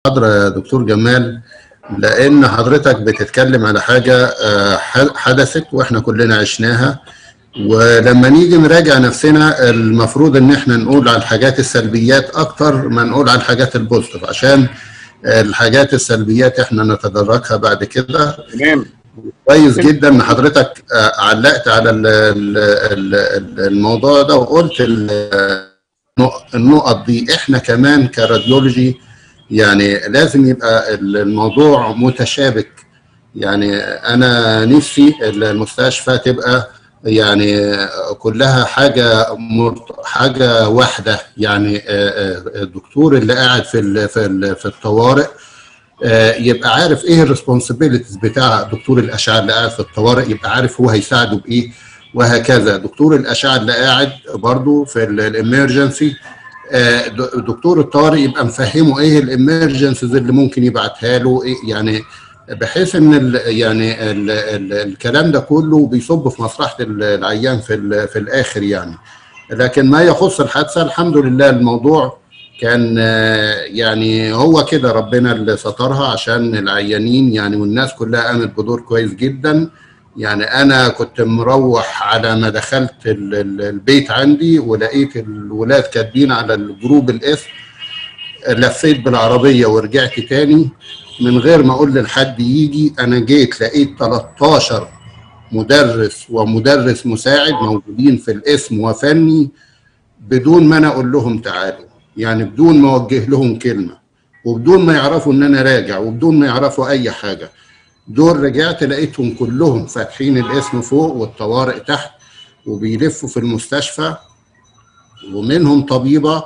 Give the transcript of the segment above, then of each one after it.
المحاضرة يا دكتور جمال لأن حضرتك بتتكلم على حاجة آه، ح- حدثت وإحنا كلنا عشناها ولما نيجي نراجع نفسنا المفروض إن إحنا نقول على الحاجات السلبيات أكتر ما نقول على الحاجات البوزيتيف عشان الحاجات السلبيات إحنا نتدرجها بعد كده تمام كويس جدا ان حضرتك آه، علقت على ال- ال- ال- الموضوع ده وقلت ال- النقط دي احنا كمان كراديولوجي يعني لازم يبقى الموضوع متشابك يعني انا نفسي المستشفى تبقى يعني كلها حاجه مرت- حاجه واحده يعني آه، آه، الدكتور اللي قاعد في ال- في ال- في الطوارئ آه، يبقى عارف ايه الريسبونسبيلتيز بتاع دكتور الاشعه اللي قاعد في الطوارئ يبقى عارف هو هيساعده بايه وهكذا دكتور الاشعه اللي قاعد برضو في الامرجنسي دكتور الطوارئ يبقى مفهمه ايه الامرجنسيز اللي ممكن يبعتها له إيه يعني بحيث ان ال يعني ال ال الكلام ده كله بيصب في مصلحه العيان في ال- في الاخر يعني لكن ما يخص الحادثه الحمد لله الموضوع كان آه، يعني هو كده ربنا اللي سترها عشان العيانين يعني والناس كلها قامت بدور كويس جدا يعني انا كنت مروح على ما دخلت ال- ال- البيت عندي ولقيت الولاد كاتبين على الجروب الاسم لفيت بالعربيه ورجعت تاني من غير ما اقول لحد يجي انا جيت لقيت 13 مدرس ومدرس مساعد موجودين في الاسم وفني بدون ما انا اقول لهم تعالوا يعني بدون ما اوجه لهم كلمه وبدون ما يعرفوا ان انا راجع وبدون ما يعرفوا اي حاجه دول رجعت لقيتهم كلهم فاتحين الاسم فوق والطوارئ تحت وبيلفوا في المستشفى ومنهم طبيبه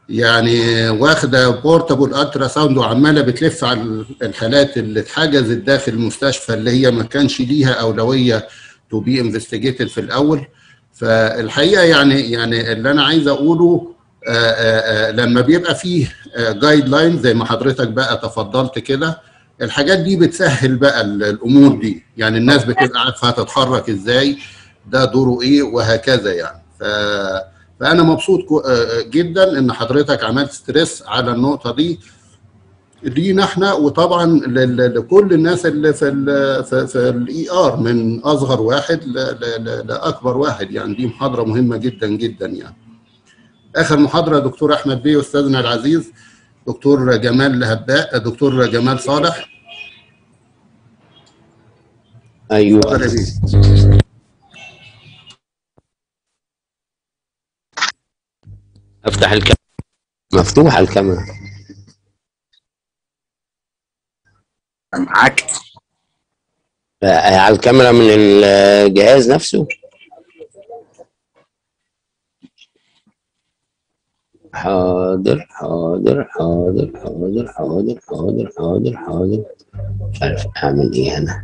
يعني واخده بورتابل الترا ساوند وعماله بتلف على الحالات اللي اتحجزت داخل المستشفى اللي هي ما كانش ليها اولويه تو بي انفستيجيتد في الاول فالحقيقه يعني يعني اللي انا عايز اقوله آه، آه، آه، لما بيبقى فيه جايد لاين زي ما حضرتك بقى تفضلت كده الحاجات دي بتسهل بقى ال- الامور دي يعني الناس بتبقى عارفه هتتحرك ازاي ده دوره ايه وهكذا يعني ف فانا مبسوط كو- آه، جدا ان حضرتك عملت ستريس على النقطه دي لينا احنا وطبعا لل- لكل الناس اللي في ال في, في الاي ار من اصغر واحد ل- ل- ل- لاكبر واحد يعني دي محاضره مهمه جدا جدا يعني اخر محاضره دكتور احمد بيه استاذنا العزيز دكتور جمال هباء دكتور جمال صالح ايوه اتفضل يا بيه. افتح الكاميرا مفتوحه الكاميرا معاك آه، على الكاميرا من الجهاز نفسه حاضر حاضر حاضر حاضر حاضر حاضر حاضر حاضر مش عارف اعمل ايه انا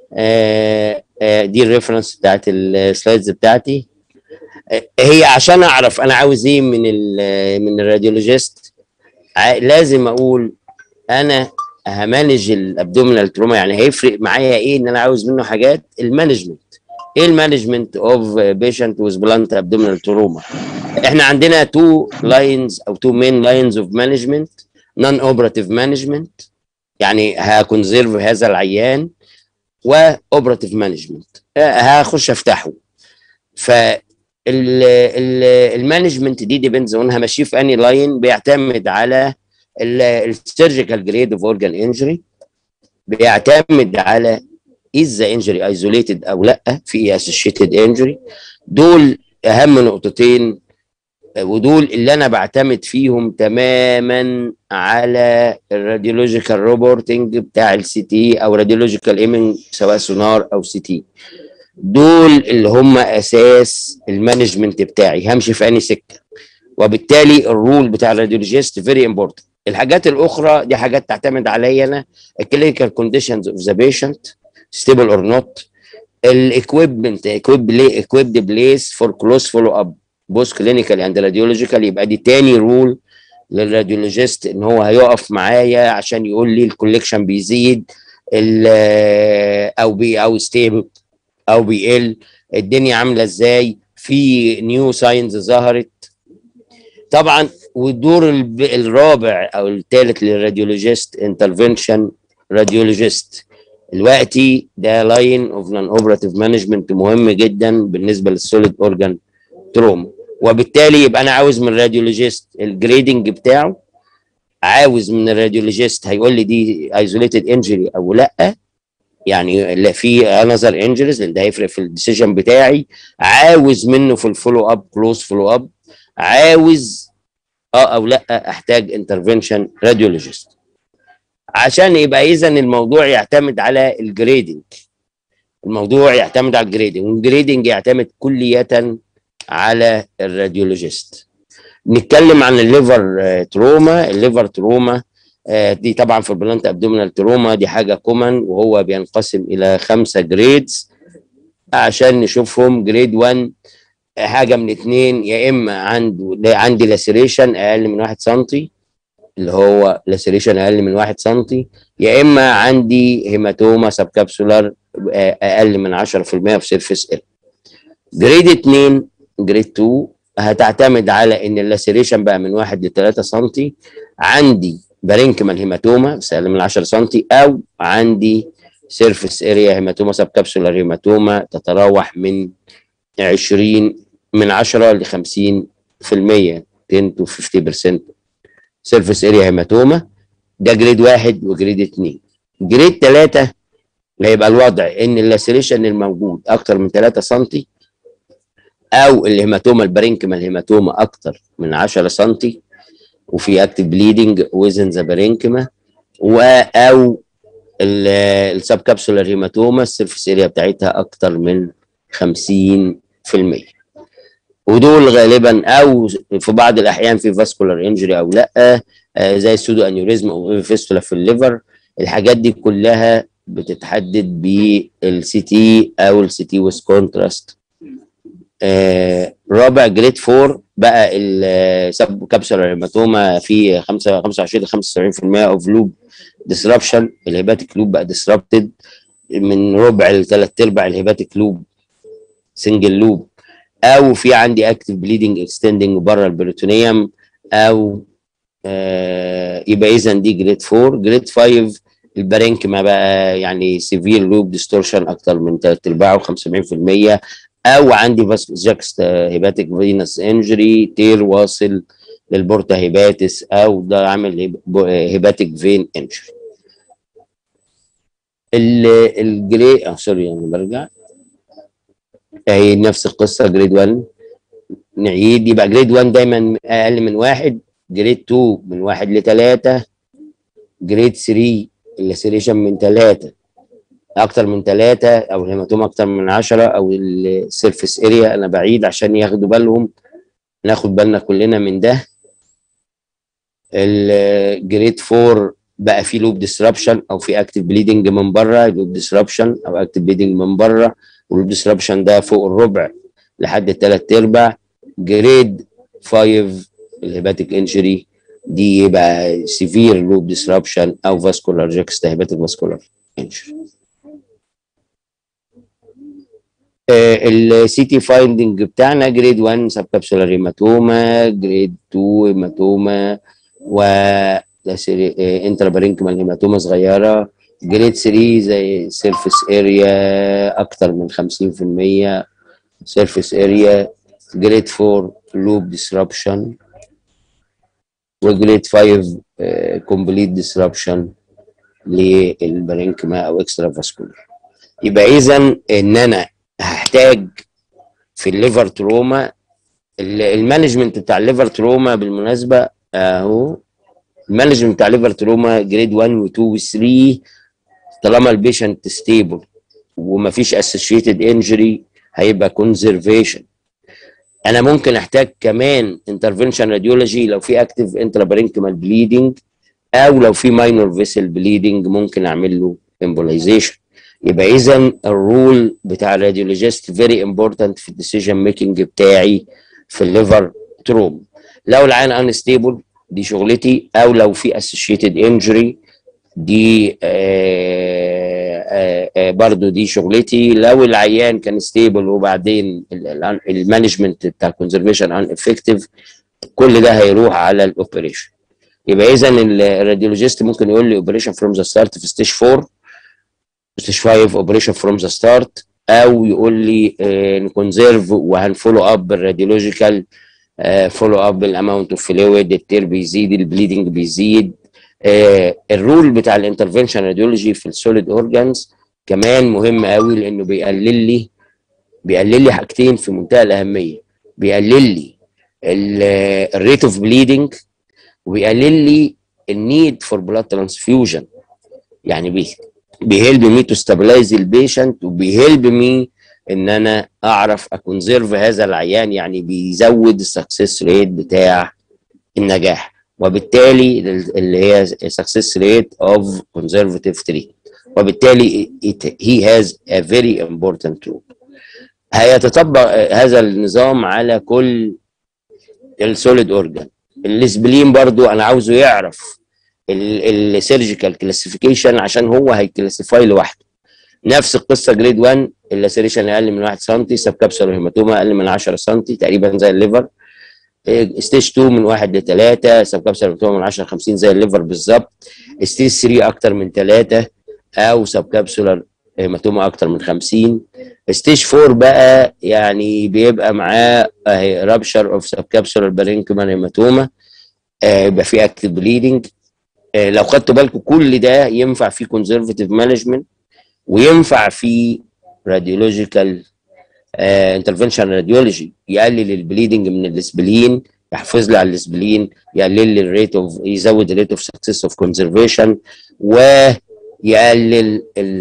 آه آه دي الريفرنس بتاعت السلايدز بتاعتي آه هي عشان اعرف انا عاوز ايه من ال من الراديولوجيست ع- لازم اقول انا همانج الابدومينال تروما يعني هيفرق معايا ايه ان انا عاوز منه حاجات المانجمنت ايه المانجمنت اوف بيشنت ويز بلانت ابدومينال تروما احنا عندنا تو لاينز او تو مين لاينز اوف مانجمنت نون اوبراتيف مانجمنت يعني هكونزيرف هذا العيان واوبراتيف مانجمنت هخش افتحه ف المانجمنت دي ديبندز اون همشيه في اني لاين بيعتمد على السيرجيكال جريد اوف اورجان انجري بيعتمد على is the injury isolated او لا في associated injury دول اهم نقطتين ودول اللي انا بعتمد فيهم تماما على الراديولوجيكال روبورتنج بتاع السي تي او راديولوجيكال ايمنج سواء سونار او سي تي دول اللي هم اساس المانجمنت بتاعي همشي في اني سكه وبالتالي الرول بتاع الراديولوجيست فيري امبورتنت الحاجات الاخرى دي حاجات تعتمد عليا انا الكلينيكال كونديشنز اوف ذا بيشنت ستيبل اور نوت الاكويبمنت اكويب اكويبد بليس فور كلوز فولو اب بوث كلينيكال اند راديولوجيكال يبقى دي تاني رول للراديولوجيست ان هو هيقف معايا عشان يقول لي الكوليكشن بيزيد او بي او ستيبل او بيقل الدنيا عامله ازاي في نيو ساينز ظهرت طبعا والدور الرابع او الثالث للراديولوجيست انترفنشن راديولوجيست دلوقتي ده لاين اوف نون اوبراتيف مانجمنت مهم جدا بالنسبه للسوليد اورجان تروما وبالتالي يبقى انا عاوز من الراديولوجيست الجريدنج بتاعه عاوز من الراديولوجيست هيقول لي دي ايزوليتد انجري او لا يعني لا في انذر انجريز لان ده هيفرق في الديسيجن بتاعي عاوز منه في الفولو اب كلوز فولو اب عاوز اه او لا احتاج انترفنشن راديولوجيست عشان يبقى اذا الموضوع يعتمد على الجريدنج الموضوع يعتمد على الجريدنج والجريدنج يعتمد كلية على الراديولوجيست نتكلم عن الليفر تروما الليفر تروما دي طبعا في البلانت ابدومينال تروما دي حاجه كومن وهو بينقسم الى خمسه جريدز عشان نشوفهم جريد 1 حاجه من اتنين يا اما عنده عندي لاسيريشن اقل من 1 سم اللي هو لاسيريشن اقل من 1 سم يا اما عندي هيماتوما سب كابسولار اقل من 10% في سيرفيس ال جريد 2 جريد 2 هتعتمد على ان اللاسيريشن بقى من 1 ل 3 سم عندي بارينكمال هيماتوما بس اقل من 10 سم او عندي سيرفيس اريا هيماتوما سب كابسولار هيماتوما تتراوح من 20 من 10 ل 50% 10 to 50% سيرفيس اريا هيماتوما ده جريد واحد وجريد اثنين جريد ثلاثة اللي هيبقى الوضع ان اللاسيريشن الموجود اكتر من 3 سم او الهيماتوما البارينكما الهيماتوما اكتر من 10 سم وفي اكتف بليدنج ويزن ذا بارينكما او السب كابسولار هيماتوما السيرفيس اريا بتاعتها اكتر من 50% ودول غالبا او في بعض الاحيان في فاسكولار انجري او لا زي السودو انيوريزم او فيستولا في الليفر الحاجات دي كلها بتتحدد بالسي تي او السي تي ويز كونتراست رابع جريد 4 بقى السب كابسولار هيماتوما في 25 ل 75% اوف لوب ديسربشن الهيباتيك لوب بقى ديسربتد من ربع لثلاث ارباع الهيباتيك لوب سنجل لوب او في عندي اكتف بليدنج اكستندنج بره البريتونيوم او آه يبقى اذا دي جريد 4 جريد 5 البارينكما بقى يعني سيفير لوب ديستورشن اكتر من ثلاث ارباع و75% او عندي جاكست هيباتيك فينس انجري تير واصل للبورتا هيباتس او ده عامل هيباتيك فين انجري الجري اه سوري انا برجع هي نفس القصه جريد 1 نعيد يبقى جريد 1 دايما اقل من واحد جريد 2 من واحد لثلاثه جريد 3 اللاسيريشن من ثلاثه اكتر من ثلاثه او الهيماتوما اكتر من 10 او السيرفيس اريا انا بعيد عشان ياخدوا بالهم ناخد بالنا كلنا من ده الجريد 4 بقى في لوب ديسربشن او في اكتف بليدنج من بره لوب ديسربشن او اكتف بليدنج من بره واللوب ديسربشن ده فوق الربع لحد الثلاث ارباع جريد 5 الهيباتيك انجري دي يبقى سيفير لوب ديسربشن او فاسكولار جاكستا هيباتيك فاسكولار انجري السي تي فايندنج بتاعنا جريد 1 سب كابسولار هيماتوما جريد 2 هيماتوما و انترا بارينكمال هيماتوما صغيره جريد 3 زي سيرفيس اريا اكتر من 50% سيرفيس اريا جريد 4 لوب ديسربشن وجريد 5 كومبليت ديسربشن للبارينكما او اكسترا فاسكولار يبقى اذا ان انا هحتاج في الليفر تروما المانجمنت بتاع الليفر تروما بالمناسبه اهو المانجمنت بتاع الليفر تروما جريد 1 و 2 و 3 طالما البيشنت ستيبل ومفيش اسوشيتد انجري هيبقى كونزرفيشن انا ممكن احتاج كمان انترفنشن راديولوجي لو في اكتف انترابارينكمال بليدنج او لو في ماينور فيسل بليدنج ممكن اعمل له امبولايزيشن يبقى اذا الرول بتاع الراديولوجيست فيري امبورتنت في الديسيجن ميكنج بتاعي في الليفر تروم لو العين انستيبل دي شغلتي او لو في اسوشيتد انجري دي آآ آآ برضو دي شغلتي لو العيان كان ستيبل وبعدين المانجمنت بتاع الكونزرفيشن ان افكتيف كل ده هيروح على الاوبريشن يبقى اذا الراديولوجيست ممكن يقول لي اوبريشن فروم ذا ستارت في ستيج 4 ستيج 5 اوبريشن فروم ذا ستارت او يقول لي نكونزيرف وهنفولو اب الراديولوجيكال فولو اب الاماونت اوف فلويد التير بيزيد البليدنج بيزيد آه الرول بتاع الانترفنشن راديولوجي في السوليد اورجانز كمان مهم قوي لانه بيقلل لي بيقلل لي حاجتين في منتهى الاهميه بيقلل لي الريت اوف بليدنج وبيقلل لي النيد فور بلاد ترانسفيوجن يعني بي بيهلب مي تو ستابلايز البيشنت وبيهلب مي ان انا اعرف اكونزيرف هذا العيان يعني بيزود السكسس ريت بتاع النجاح وبالتالي اللي هي success rate of conservative treatment وبالتالي it, he has a very important role هيتطبق هذا النظام على كل السوليد اورجان الاسبلين برضو انا عاوزه يعرف السيرجيكال كلاسيفيكيشن عشان هو هيكلاسيفاي لوحده نفس القصه جريد 1 اللاسيريشن اقل من 1 سم سب كابسول هيماتوما اقل من 10 سم تقريبا زي الليفر ستيج 2 من 1 ل 3 سب كابسول هيماتوما من 10 ل 50 زي الليفر بالظبط ستيج 3 اكتر من 3 او سب كابسولار هيماتوما اكتر من 50 ستيج 4 بقى يعني بيبقى معاه رابشر اوف سب كابسولار بارينكمان هيماتوما يبقى في اكتف بليدنج لو خدتوا بالكم كل ده ينفع فيه كونزرفتيف مانجمنت وينفع فيه راديولوجيكال انترفنشن راديولوجي يقلل البليدنج من الاسبلين يحافظ لي على الاسبلين يقلل لي الريت اوف يزود الريت اوف سكسس اوف كونزرفيشن ويقلل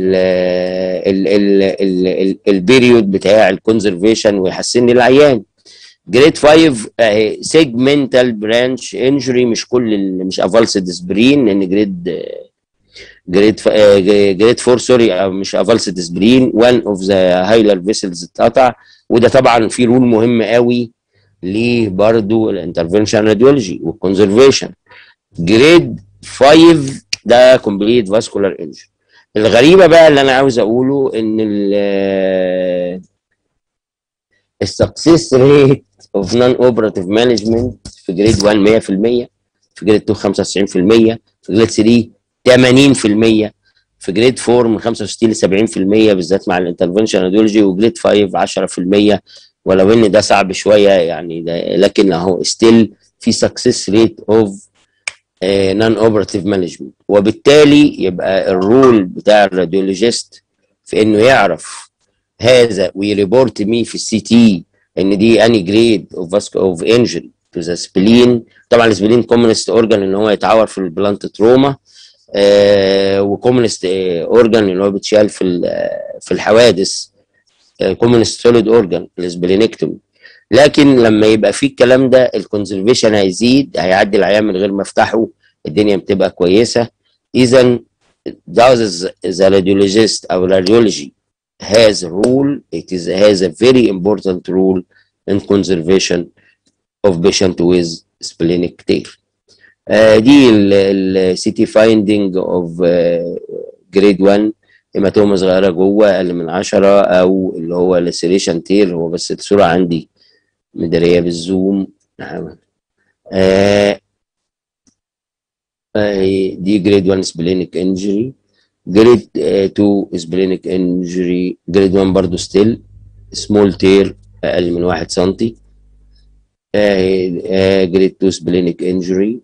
البيريود بتاع الكونزرفيشن ويحسن لي العيان جريد 5 اهي سيجمنتال برانش انجري مش كل مش افالسد سبرين لان جريد جريد جريد 4 سوري مش افالسد سبرين وان اوف ذا هايلر فيسلز اتقطع وده طبعا في رول مهم قوي ليه برضو الانترفنشن راديولوجي والكونزرفيشن جريد 5 ده كومبليت فاسكولار انجري الغريبه بقى اللي انا عاوز اقوله ان السكسس ريت اوف نون اوبراتيف مانجمنت في جريد 1 100% في جريد 2 95% في جريد 3 80% في جريد 4 من 65 ل 70% بالذات مع الانترفنشن راديولوجي وجريد 5 10% ولو ان ده صعب شويه يعني ده لكن اهو ستيل في سكسس ريت اوف نون اوبراتيف مانجمنت وبالتالي يبقى الرول بتاع الراديولوجيست في انه يعرف هذا ويريبورت مي في السي تي ان دي اني جريد اوف اوف انجري تو ذا سبلين طبعا السبلين كومونست اورجان ان هو يتعور في البلانت تروما آه وكومونست اورجان اللي هو بيتشال في في الحوادث كومونست سوليد اورجان السبلينكتومي لكن لما يبقى في الكلام ده الكونزرفيشن هيزيد هيعدي العيان من غير ما افتحه الدنيا بتبقى كويسه اذا does the radiologist or radiology has a rule it is has a very important rule in conservation of patient with splenic tear آه، دي السي تي فايندنج اوف جريد 1 هيماتوما صغيره جوه اقل من 10 او اللي هو لاسيليشن تير هو بس الصوره عندي مداريه بالزوم نعم آه آه، دي جريد 1 سبلينيك انجري جريد 2 سبلينيك انجري جريد 1 برضو ستيل سمول تير اقل من 1 سنتي جريد 2 سبلينيك انجري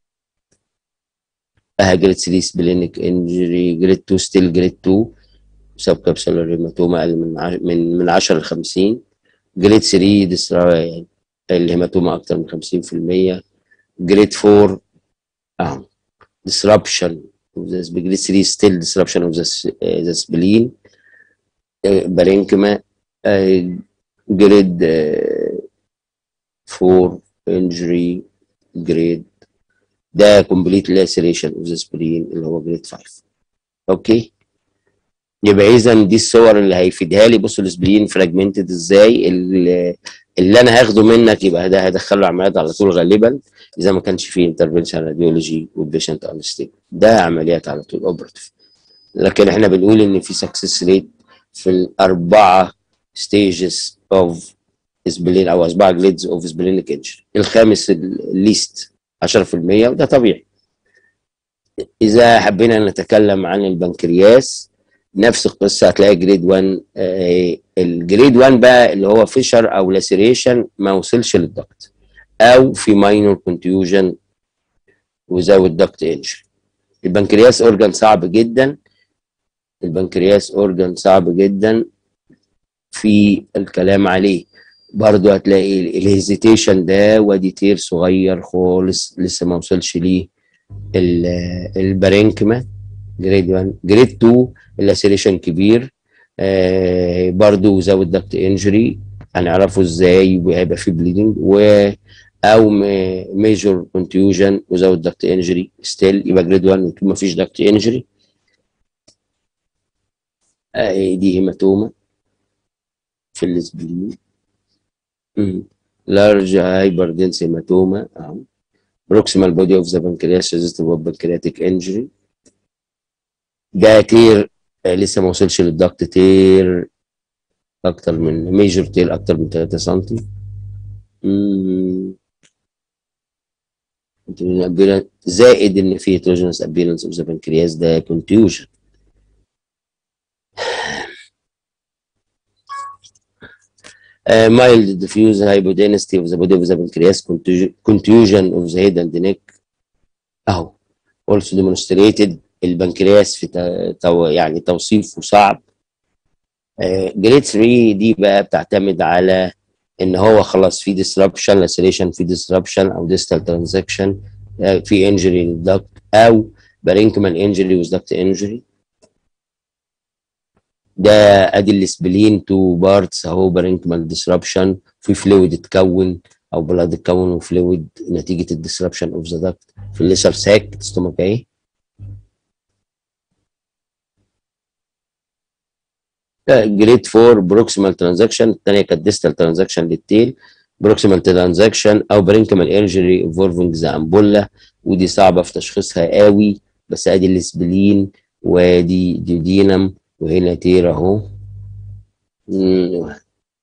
اه جريد 3 سبلينيك انجري جريد 2 ستيل جريد 2 سب كابسولار هيماتوما اقل من عش- من من 10 ل 50 جريد 3 ديسترا يعني الهيماتوما اكتر من 50% جريد 4 اه disruption of the جريد 3 still disruption of the, s- uh, the spleen uh, parenchyma uh, grade uh, 4 injury grade ده complete laceration of the spleen اللي هو جريد 5 اوكي يبقى اذا دي الصور اللي هيفيدها لي بصوا السبلين فراجمنتد ازاي اللي, اللي انا هاخده منك يبقى ده هدخله عمليات على طول غالبا اذا ما كانش فيه انترفنشن راديولوجي والبيشنت انستيبل ده عمليات على طول اوبرتيف لكن احنا بنقول ان في سكسس ريت في الاربعه ستيجز اوف سبلين او اربعه جريدز اوف سبلينيك انجري الخامس الليست 10% وده طبيعي اذا حبينا نتكلم عن البنكرياس نفس القصه هتلاقي جريد 1 آه، الجريد 1 بقى اللي هو فيشر او لاسيريشن ما وصلش للضغط او في ماينور كونتيوجن وزود ضغط انجري البنكرياس اورجان صعب جدا البنكرياس اورجان صعب جدا في الكلام عليه برضو هتلاقي الهيزيتيشن ده وادي تير صغير خالص لسه ما وصلش ليه ال- البارينكما جريد 1 جريد 2 اللاسيريشن كبير آه برضو زود ضغط انجري هنعرفه ازاي وهيبقى فيه بليدنج و او ميجور كونتيوجن وزود ضغط انجري ستيل يبقى جريد 1 و 2 مفيش ضغط انجري آه دي هيماتوما في السبلين لارج هايبر دنس هيماتوما اهو بروكسيمال بودي اوف ذا بنكرياس ريزيستيف بنكرياتيك انجري ده تير آه، لسه ما وصلش للضغط تير اكتر من ميجور تير اكتر من 3 سم زائد ان في هيتروجينوس ابيرنس اوف ذا بنكرياس ده كونتيوجن mild diffuse hypodensity of the body of the pancreas contusion- contusion of the head and the neck اهو also demonstrated البنكرياس في ت- تو يعني توصيفه صعب جريد 3 دي بقى بتعتمد على ان هو خلاص في disruption laceration في disruption او distal transaction آه، في injury للduct او parenchymal injury with duct injury ده ادي السبلين تو بارتس اهو بارينكمال ديسربشن في فلويد اتكون او بلاد اتكون وفلويد نتيجه الديسربشن اوف ذا داكت في الليسر ساك ستومك اهي جريد 4 بروكسيمال ترانزاكشن الثانيه كانت ديستال ترانزاكشن للتيل بروكسيمال ترانزاكشن او برينكمال انجري انفولفنج ذا امبولا ودي صعبه في تشخيصها قوي بس ادي السبلين وادي ديودينم وهنا تير اهو مم.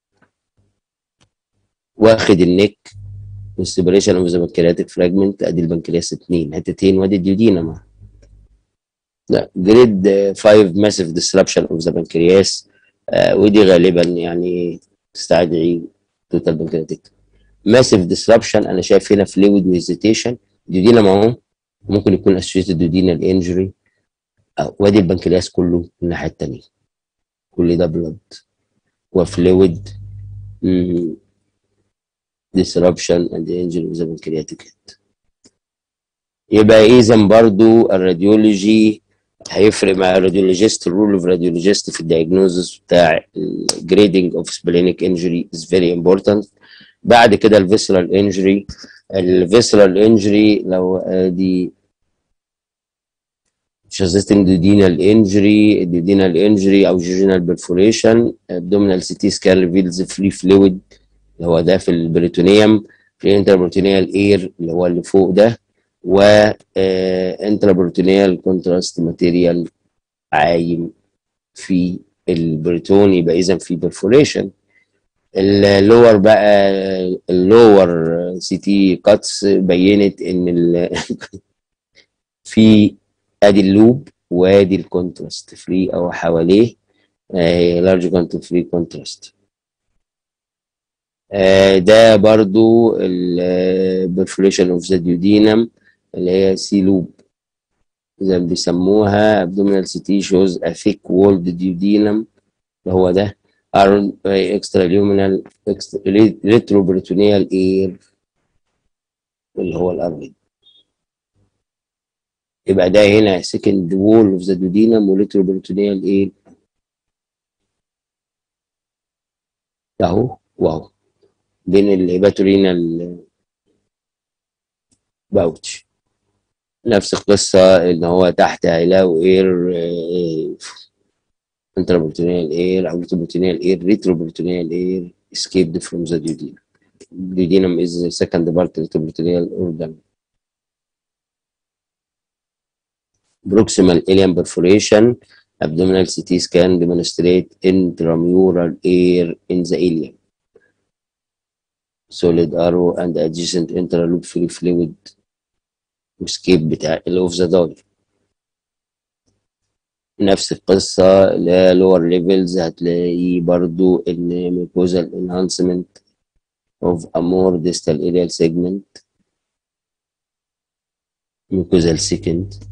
واخد النك والسيبريشن اوف ذا بنكرياتيك فراجمنت ادي البنكرياس اتنين حتتين وادي الديودينم لا جريد 5 ماسيف ديسربشن اوف ذا بنكرياس ودي غالبا يعني تستدعي توتال بنكرياتيك ماسيف ديسربشن انا شايف هنا فلويد وهيزيتيشن ديودينم اهو ممكن يكون اسوشيتد دودينال انجري وادي البنكرياس كله الناحيه الثانيه كل ده بلد وفلويد disruption and injury of the pancreatic head يبقى اذا برضو الراديولوجي هيفرق مع الراديولوجيست الرول اوف راديولوجيست في الدايجنوزس بتاع الجريدنج اوف سبلينيك انجري از فيري امبورتنت بعد كده الفيسرال انجري الفيسرال انجري لو ادي suggesting duodenal injury duodenal injury او jejunal perforation abdominal CT scan reveals free fluid اللي هو ده في البريتونيوم في انتربروتينيال اير اللي هو اللي فوق ده و انتربروتينيال كونتراست ماتيريال عايم في البريتون يبقى اذا في برفوريشن اللور بقى اللور سي تي كاتس بينت ان ال في ادي اللوب وادي الكونتراست فري او حواليه لارج كونتراست فري كونتراست ده برضو البرفوريشن اوف ذا ديودينم اللي هي سي لوب زي ما بيسموها abdominal CT shows a thick walled duodenum اللي هو ده around extraluminal retroperitoneal air اللي هو الأرض يبقى ده هنا second wall of the duodenum و retroperitoneal air اهو واهو بين الهيباتورينال باوتش نفس القصة ان هو تحت هيلاقوا اير انترابروتينيال اير او ريتروبروتينيال اير ريتروبروتينيال اير escaped from the duodenum. Duodenum is the second part retroperitoneal organ. Proximal ileum perforation, abdominal CT scan demonstrate intramural air in the ileum. Solid arrow and adjacent intraloop free fluid وسكيب بتاع الاوف ذا داي نفس القصة لور ليفلز هتلاقي برضو ان ميكوزال انهانسمنت of a more distal aerial segment mucosal second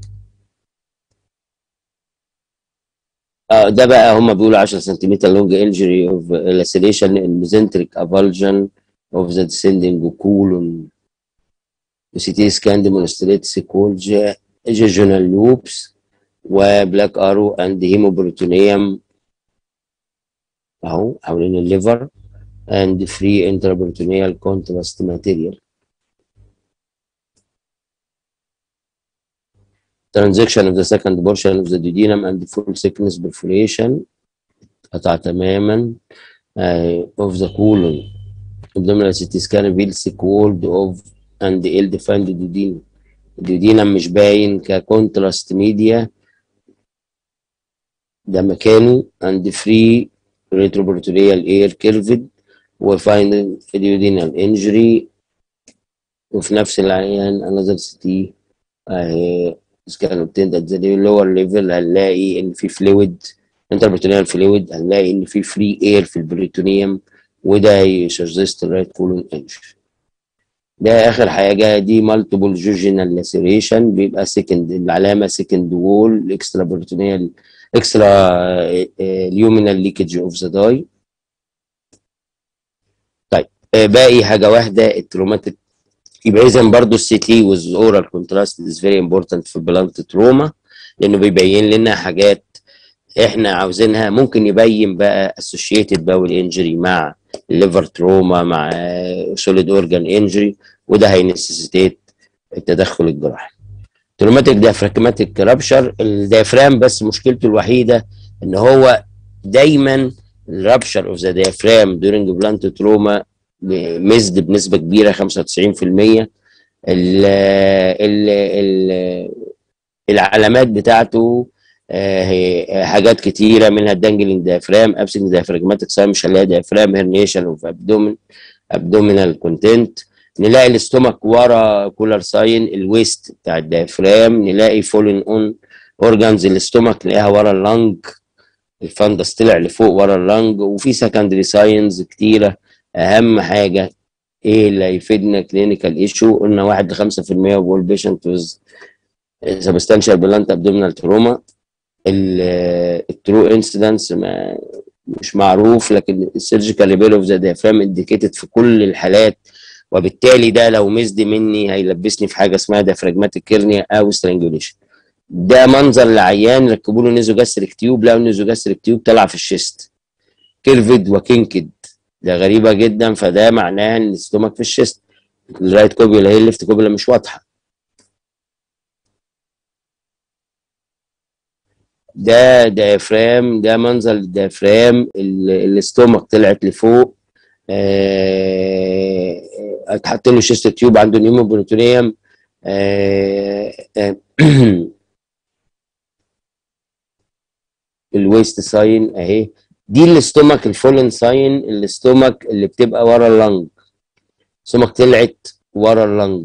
آه ده بقى هم بيقولوا 10 سنتيمتر لونج انجري اوف laceration in mesenteric avulsion of the descending colon CT scan demonstrates cold jejunal loops وبلاك ارو اند هيموبروتونيوم اهو حوالين الليفر and free intraperitoneal contrast material transaction of the second portion of the duodenum and full thickness perforation قطع تماما uh, of the colon abdominal CT scan reveals cold of and ill defined duodenum الديودينم مش باين ككونتراست ميديا ده مكانه and free retroperitoneal air curved وفايند duodenal injury وفي نفس العيان another CT سكان obtained at the lower level هنلاقي ان في فلويد interperitoneal fluid هنلاقي ان في free air في البريتونيوم وده يسجست الرايت كولون انجري ده اخر حاجه دي مالتيبل جوجينال لاسيريشن بيبقى سكند العلامه سكند وول اكسترا بروتونيال اكسترا ليومينال ليكج اوف ذا داي طيب باقي حاجه واحده التروماتيك يبقى اذا برضه السي تي ويز اورال كونتراست از فيري امبورتنت في البلانت تروما لانه بيبين لنا حاجات احنا عاوزينها ممكن يبين بقى اسوشيتد باول انجري مع الليفر تروما مع سوليد اورجان انجري وده هينسيسيتيت التدخل الجراحي تروماتيك ديافراجماتيك رابشر الديافرام بس مشكلته الوحيده ان هو دايما الرابشر اوف ذا ديافرام دورينج بلانت تروما مزد بنسبه كبيره 95% ال ال ال العلامات بتاعته هي حاجات كتيره منها الدانجلينج ديافرام ابسنج ديافراجماتيك ساين مش هنلاقي ديافرام هرنيشن اوف ابدومين ابدومينال كونتنت نلاقي الاستومك ورا كولر ساين الويست بتاع الديافرام نلاقي فولين اون اورجانز الاستومك نلاقيها ورا اللنج الفندس طلع لفوق ورا اللنج وفي سكندري ساينز كتيره اهم حاجه ايه اللي هيفيدنا كلينيكال ايشو قلنا 1 ل 5% of all patient with substantial blunt abdominal trauma الترو انسيدنس مش معروف لكن السيرجيكال ريبيل اوف ذا ديافرام انديكيتد في كل الحالات وبالتالي ده لو مزد مني هيلبسني في حاجه اسمها ديافراجماتيك كيرنيا او سترانجوليشن ده منظر لعيان ركبوا له نيزو جاستريك تيوب لقوا النيزو جاستريك تيوب طلع في الشيست كيرفد وكينكد ده غريبه جدا فده معناه ان الاستومك في الشيست الرايت كوبيولا هي الليفت كوبيولا مش واضحه ده ديافرام ده منظر الديافرام ال- الاستومك طلعت لفوق آه، اتحط له شيست تيوب عنده نيومو بروتونيوم آه، آه، الويست ساين اهي دي الاستومك الفولن ساين الاستومك اللي بتبقى ورا اللنج استومك طلعت ورا اللنج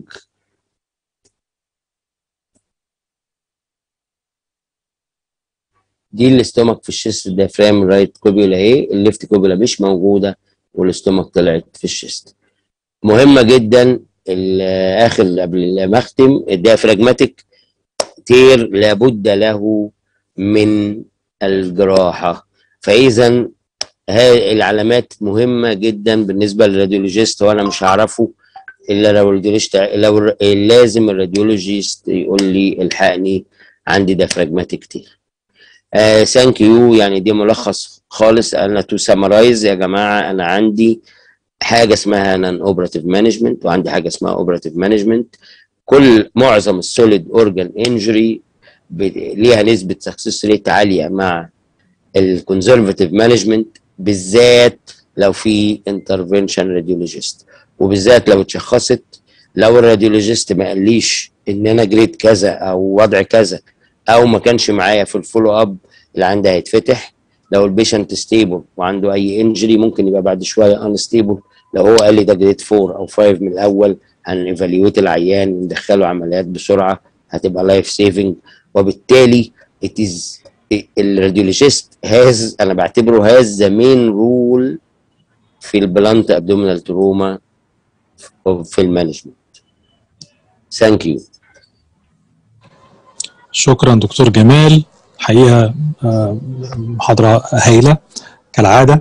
دي الاستومك في الشيست الديافرام الرايت كوبيولا اهي الليفت كوبيولا مش موجوده والاستومك طلعت في الشيست مهمه جدا ال- اخر قبل ما اختم الديافراجماتيك تير لابد له من الجراحه فاذا ها- العلامات مهمه جدا بالنسبه للراديولوجيست وانا مش هعرفه الا لو الراديولوجيست لو الر- لازم الراديولوجيست يقول لي الحقني عندي ديافراجماتيك تير ثانك يو يعني دي ملخص خالص انا تو سمرايز يا جماعه انا عندي حاجه اسمها نان اوبراتيف مانجمنت وعندي حاجه اسمها اوبراتيف مانجمنت كل معظم السوليد اورجان انجري ليها نسبه سكسس ريت عاليه مع الكونزرفاتيف مانجمنت بالذات لو في انترفنشن راديولوجيست وبالذات لو اتشخصت لو الراديولوجيست ما قاليش ان انا جريد كذا او وضع كذا او ما كانش معايا في الفولو اب اللي عندي هيتفتح لو البيشنت ستيبل وعنده اي انجري ممكن يبقى بعد شويه انستيبل لو هو قال لي ده جريد 4 او 5 من الاول هنيفاليوت العيان وندخله عمليات بسرعه هتبقى لايف سيفنج وبالتالي it is الراديولوجيست هاز انا بعتبره هاز ذا مين رول في البلانت ابدومينال تروما في المانجمنت ثانك يو شكرا دكتور جمال حقيقه آه، محاضره هايله كالعاده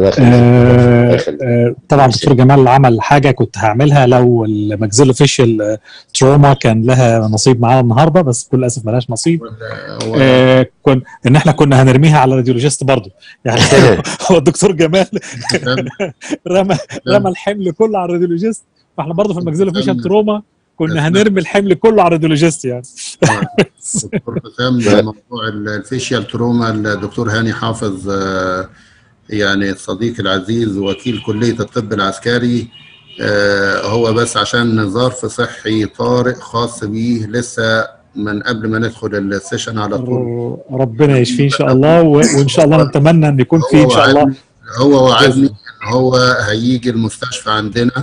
آه، آه، طبعا دكتور جمال عمل حاجه كنت هعملها لو الماكسيلو فيشل تروما كان لها نصيب معانا النهارده بس بكل اسف ملهاش نصيب آه، كن ان احنا كنا هنرميها على الراديولوجيست برضه يعني هو الدكتور جمال رمى رمى الحمل كله على الراديولوجيست فاحنا برضه في الماكسيلو فيشل تروما كنا هنرمي الحمل كله على الراديولوجيست يعني دكتور حسام موضوع الفيشيال تروما الدكتور هاني حافظ آه، يعني صديقي العزيز وكيل كلية الطب العسكري آه، هو بس عشان ظرف صحي طارئ خاص بيه لسه من قبل ما ندخل السيشن على طول ربنا يشفيه ان شاء الله و- وان شاء الله نتمنى ان يكون في ان شاء الله وعدني- هو وعدني ان هو هيجي المستشفى عندنا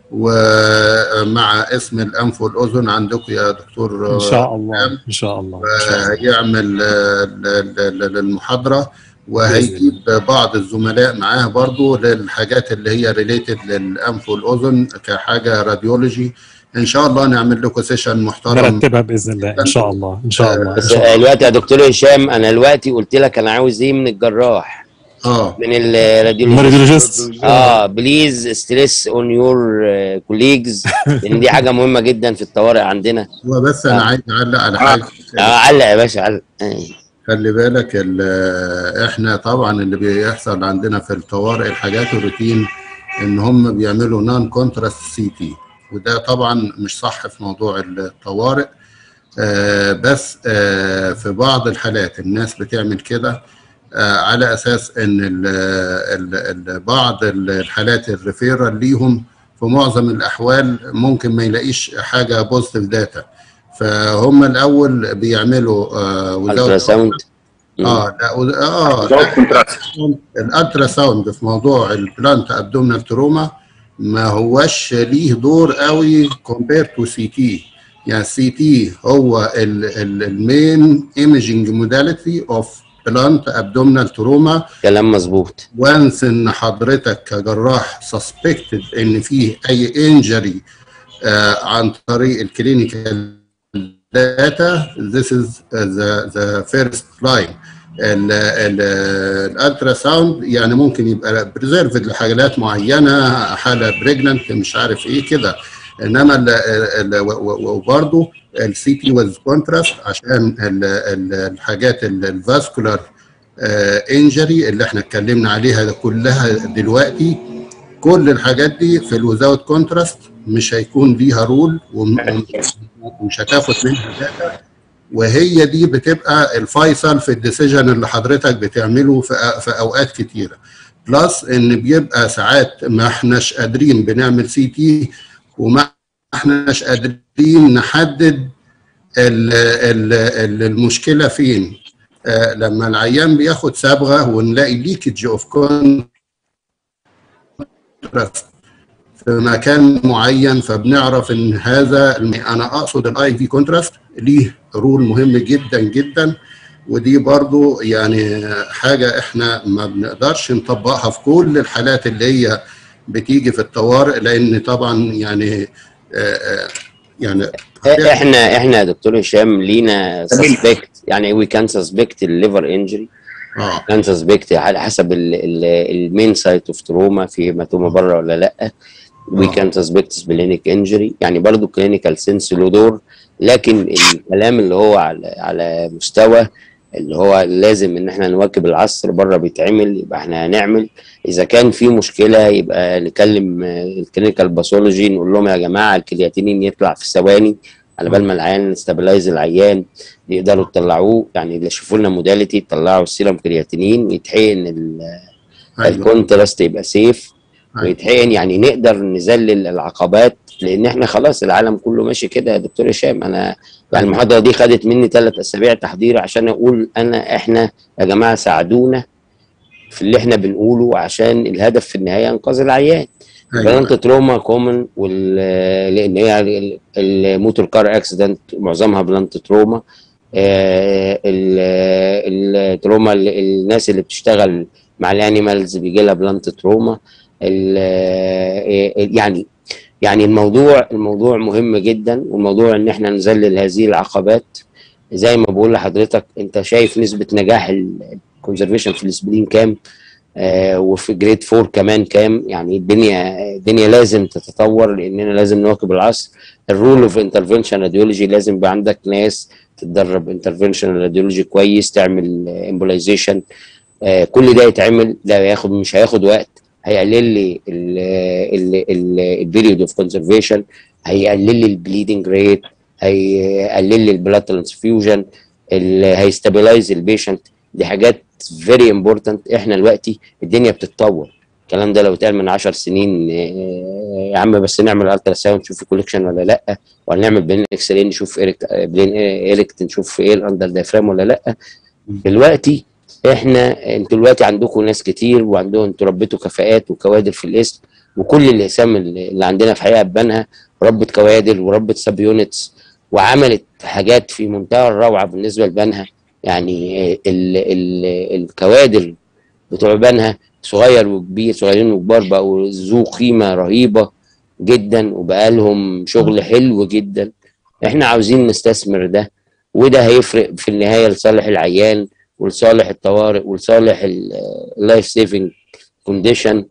ومع اسم الانف والاذن عندكم يا دكتور ان شاء الله ان شاء الله ان شاء الله هيعمل آه، ال- ال- ال- المحاضره وهيجيب بعض الزملاء معاه برضو للحاجات اللي هي ريليتد للانف والاذن كحاجه راديولوجي ان شااء الله نعمل لكم سيشن محترم نرتبها باذن الله ان شاء الله ان شاء الله ان بس شاء الله دلوقتي يا دكتور هشام انا دلوقتي قلت لك انا عاوز ايه من الجراح اه من الراديولوجيست الراديولوجيست اه بليز ستريس اون يور كوليجز لان دي حاجه مهمه جدا في الطوارئ عندنا هو بس انا آه. عايز اعلق على حاجه اه علق يا باشا علق آه. خلي بالك ال- احنا طبعا اللي بيحصل عندنا في الطوارئ الحاجات الروتين ان هم بيعملوا نون كونتراست سي تي وده طبعا مش صح في موضوع الطوارئ آه بس آه في بعض الحالات الناس بتعمل كده آه على اساس ان ال ال ال بعض الحالات الريفيرال ليهم في معظم الاحوال ممكن ما يلاقيش حاجه بوزيتيف داتا فهم الاول بيعملوا آه without- الترا ساوند اه لا و- اه الالترا ساوند في موضوع البلانت ابدومينال تروما ما هوش ليه دور قوي كومبير تو سي تي يعني السي تي هو المين ايمجنج موداليتي اوف بلانت ابدومينال تروما كلام مظبوط وانس ان حضرتك كجراح سسبكتد ان فيه اي انجري عن طريق الكلينيكال داتا this is the the first line الالترا ساوند يعني ممكن يبقى بريزرفد لحاجات معينه حاله بريجننت مش عارف ايه كده انما ال- ال- و- و- وبرضه السي تي واز كونتراست عشان ال- ال- الحاجات الفاسكولار انجري اللي احنا اتكلمنا عليها ده كلها دلوقتي كل الحاجات دي في الوزاوت كونتراست مش هيكون ليها رول وم- ومش هتاخد منها داتا وهي دي بتبقى الفيصل في الديسيجن اللي حضرتك بتعمله في, في اوقات كتيره بلس ان بيبقى ساعات ما احناش قادرين بنعمل سي تي وما احناش قادرين نحدد ال ال ال المشكله فين آه لما العيان بياخد صبغه ونلاقي ليكج اوف كون في مكان معين فبنعرف ان هذا انا اقصد الاي في كونتراست ليه رول مهم جدا جدا ودي برضو يعني حاجة احنا ما بنقدرش نطبقها في كل الحالات اللي هي بتيجي في الطوارئ لان طبعا يعني يعني احنا احنا يا دكتور هشام لينا سسبكت يعني وي كان سسبكت الليفر انجري كان سسبكت على حسب المين سايت اوف تروما في هيماتوما بره ولا لا وي كان سسبكت سبلينيك انجري يعني برضه كلينيكال سنس له دور لكن الكلام اللي هو على على مستوى اللي هو لازم ان احنا نواكب العصر بره بيتعمل يبقى احنا هنعمل اذا كان في مشكله يبقى نكلم الكلينيكال باثولوجي نقول لهم يا جماعه الكرياتينين يطلع في ثواني على بال ما العيان نستابلايز العيان يقدروا يطلعوه يعني اللي يشوفوا لنا موداليتي يطلعوا السيرم كرياتينين يتحقن الكونتراست يبقى سيف ويتحقن يعني نقدر نذلل العقبات لان احنا خلاص العالم كله ماشي كده يا دكتور هشام انا يعني المحاضره دي خدت مني ثلاث اسابيع تحضير عشان اقول انا احنا يا جماعه ساعدونا في اللي احنا بنقوله عشان الهدف في النهايه انقاذ العيان بلانت تروما كومن وال لان هي الموتور كار اكسيدنت معظمها بلانت تروما التروما الناس اللي بتشتغل مع الانيمالز بيجي لها بلانت تروما يعني يعني الموضوع الموضوع مهم جدا والموضوع ان احنا نذلل هذه العقبات زي ما بقول لحضرتك انت شايف نسبه نجاح الكونزرفيشن في السبلين كام آه وفي جريد 4 كمان كام يعني الدنيا الدنيا لازم تتطور لاننا لازم نواكب العصر الرول اوف انترفنشن راديولوجي لازم يبقى عندك ناس تتدرب انترفنشن راديولوجي كويس تعمل امبولايزيشن آه كل ده يتعمل ده هياخد مش هياخد وقت هيقلل لي البيريود اوف كونسرفيشن هيقلل لي البليدنج ريت هيقلل لي البلاد ترانسفيوجن هيستابلايز البيشنت دي حاجات فيري امبورتنت احنا دلوقتي الدنيا بتتطور الكلام ده لو اتقال من 10 سنين يا عم بس نعمل الترا ساوند نشوف في كوليكشن ولا لا ولا نعمل بلين اكس راي نشوف إيركت بلين ايركت نشوف ايه الاندر دايفرام ولا لا دلوقتي احنا انتوا دلوقتي عندكم ناس كتير وعندهم انتوا ربيتوا كفاءات وكوادر في الاسم وكل الاقسام اللي عندنا في حقيقه بنها ربت كوادر وربت سب يونتس وعملت حاجات في منتهى الروعه بالنسبه لبنها يعني ال ال الكوادر بتوع بنها صغير وكبير صغيرين وكبار بقوا ذو قيمه رهيبه جدا وبقى لهم شغل حلو جدا احنا عاوزين نستثمر ده وده هيفرق في النهايه لصالح العيان ولصالح الطوارئ ولصالح اللايف سيفنج كونديشن